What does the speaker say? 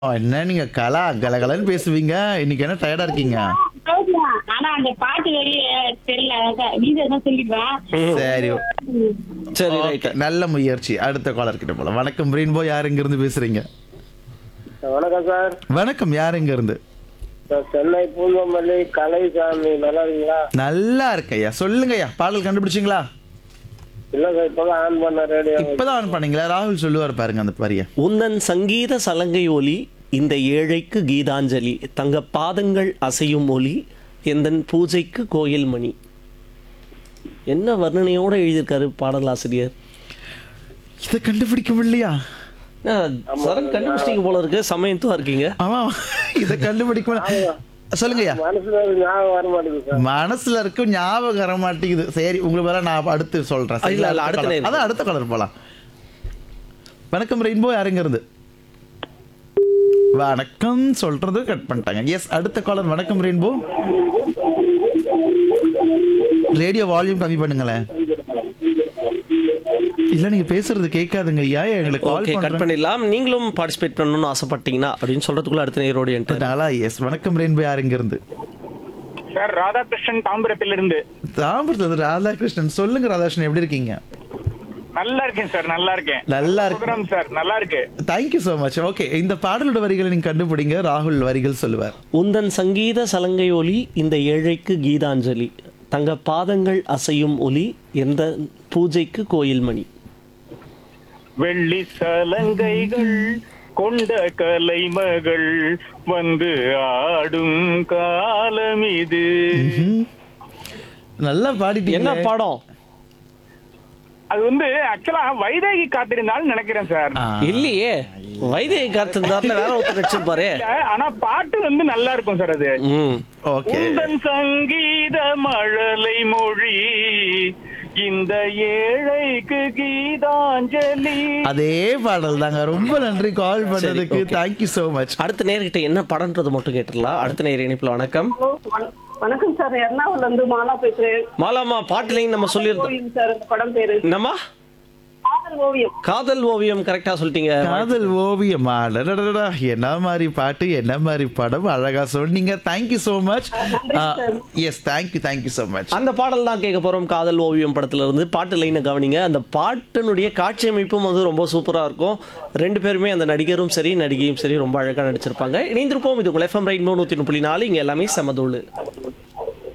என்ன நீங்க கலா கலகலன்னு பேசுவீங்க இன்னைக்கு என்ன டயர்டா இருக்கீங்க பேசலாம். ஆனா அந்த பாட்டு வரி தெரியல அதான் வீடியோ தான் சொல்லிடுவேன் சரி சரி Okay, ரைட் நல்ல முயற்சி அடுத்த காலர் கிட்ட போலாம் வணக்கம் ரெயின்போ யார் எங்க இருந்து பேசுறீங்க வணக்கம் சார் வணக்கம் யார் எங்க இருந்து சார் சென்னை பூந்தமல்லி கலைசாமி நல்லா இருக்கீங்களா நல்லா இருக்கையா சொல்லுங்கய்யா பாடல் கண்டுபிடிச்சிங்களா இல்ல சார் இப்பதான் ஆன் பண்ண ரேடியோ இப்பதான் ஆன் பண்ணீங்களா ராகுல் சொல்லுவார் பாருங்க அந்த வரிய உந்தன் சங்கீத சலங்கை ஒலி இந்த ஏழைக்கு கீதாஞ்சலி தங்க பாதங்கள் அசையும் ஒலி எந்தன் பூஜைக்கு கோயில் மணி என்ன வர்ணனையோட எழுதியிருக்காரு பாடலாசிரியர் இதை கண்டுபிடிக்க முடியலையா சரண் கண்டுபிடிச்சிங்க போல இருக்கு சமயத்துவா இருக்கீங்க ஆமா இதை கண்டுபிடிக்க முடியல. சொல்லுங்கய்யா மனசுல ஒரு ஞாபகம் வர மாட்டேங்குது சார் மனசுல இருக்கும் ஞாபகம் வர மாட்டேங்குது சரி உங்களை வேற நான் அடுத்து சொல்றேன் இல்ல, இல்ல, அடுத்த colour. line. அதான் அடுத்த கலர் போலாம் வணக்கம் ரெயின்போ யாருங்க இருந்து வணக்கம் சொல்றது கட் பண்ணிட்டாங்க எஸ் அடுத்த காலர் வணக்கம் ரெயின்போ ரேடியோ வால்யூம் கம்மி பண்ணுங்களேன் இல்ல நீங்க பேசுறது கேட்காதுங்க ஐயா எங்களுக்கு கால் ஓகே கட் பண்றேன் பண்ணிடலாம் நீங்களும் பார்ட்டிசிபேட் பண்ணணும்னு ஆசைப்பட்டீங்கன்னா அப்படின்னு சொல்றதுக்குள்ள அடுத்த நேரோடு என்டர் எஸ் வணக்கம் ரெயின்போ யாருங்க இருந்து சார் ராதாகிருஷ்ணன் தாம்பரத்திலிருந்து தாம்பரத்துல இருந்து ராதாகிருஷ்ணன் சொல்லுங்க ராதாகிருஷ்ணன் எப்படி இருக்கீங்க நல்லா இருக்கேன் சார் நல்லா இருக்கேன் நல்லா இருக்கு ப்ரோக்ராம் சார் நல்லா இருக்கு தேங்க்யூ so மச் ஓகே இந்த பாடலோட வரிகளை நீங்க கண்டுபிடிங்க ராகுல் வரிகள் சொல்லுவார் உந்தன் சங்கீத சலங்கை ஒலி இந்த ஏழைக்கு கீதாஞ்சலி தங்க பாதங்கள் அசையும் ஒலி எந்த பூஜைக்கு கோயில் மணி வெள்ளி சலங்கைகள் கொண்ட கலைமகள் வந்து ஆடும் காலம் இது நல்லா பாடிட்டீங்க என்ன பாடம் அது வந்து ஆக்சுவலா வைதேகி காத்திருந்தாலும் நினைக்கிறேன் சார் ஆ, இல்லையே வைத்திய காத்திருந்தாருல வேற ஒருத்தர் நடிச்சிருப்பாரு இல்ல, ஆனா பாட்டு வந்து நல்லா இருக்கும் சார் அது ம் ஓகே உந்தன் சங்கீத மழலை மொழி இந்த ஏழைக்கு கீதாஞ்சலி அதே பாடல் தாங்க ரொம்ப நன்றி கால் பண்ணதுக்கு okay. தேங்க்யூ so மச் அடுத்த நேர்கிட்ட என்ன படம்ன்றது மட்டும் கேட்டுடலாம் அடுத்த நேர் இணைப்புல வணக்கம் வணக்கம் சார் எர்ணாகுளம்ல இருந்து மாலா பேசுறேன் மாலாமா பாட்டுலையும் நம்ம சொல்லியிருந்தோம் ஓவியம் சார் இந்த படம் பேரு என்னம்மா காதல் ஓவியம் காதல் ஓவியம் கரெக்டா சொல்லிட்டீங்க காதல் ஓவியமா அடடடடா, என்ன மாதிரி பாட்டு என்ன மாதிரி படம் அழகா சொன்னீங்க thank you so much yes thank you thank you so much அந்த பாடல் தான் கேட்க போறோம் காதல் ஓவியம் படத்துல இருந்து பாட்டு லைனை கவனிங்க அந்த பாட்டினுடைய காட்சி அமைப்பும் வந்து ரொம்ப சூப்பரா இருக்கும் ரெண்டு பேருமே அந்த நடிகரும் சரி நடிகையும் சரி ரொம்ப அழகா நடிச்சிருப்பாங்க இணைந்திருப்போம் இது உங்கள் எஃப்எம் ரைட் நூற்றி புள்ளி நாலு இங்க எல்லாமே சமதோடு